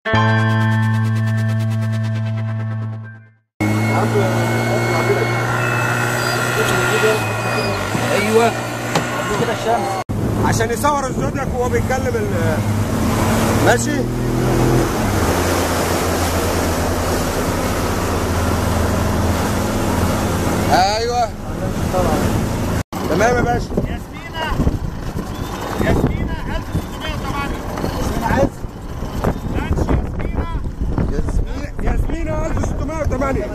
ايوه كده الشمس عشان يصور الزودياك وهو بيتكلم ال- ماشي ايوه تمام يا باشا ياسمينة ياسمينة 1608 عايز لانش ياسمينة ياسمين ياسمينة 1608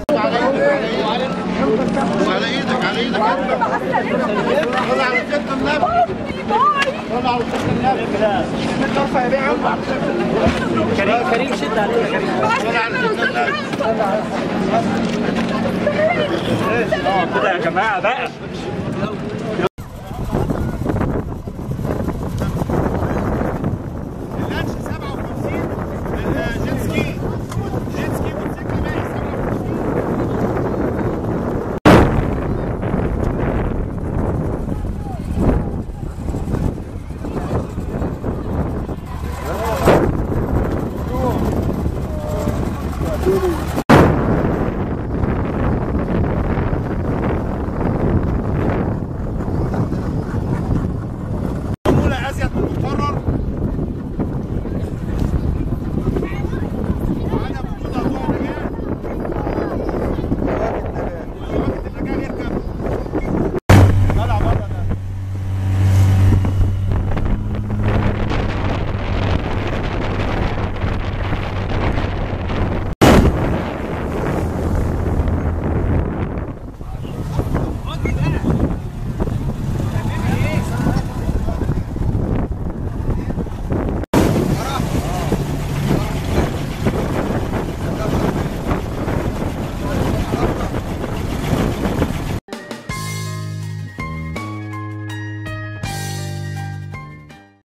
على ايدك على ايدك خد على سكة النبي خد على سكة النبي كده ارفع يا بيه كريم كريم شد عليه يا كريم خد على سكة النبي اه كده يا جماعه بقى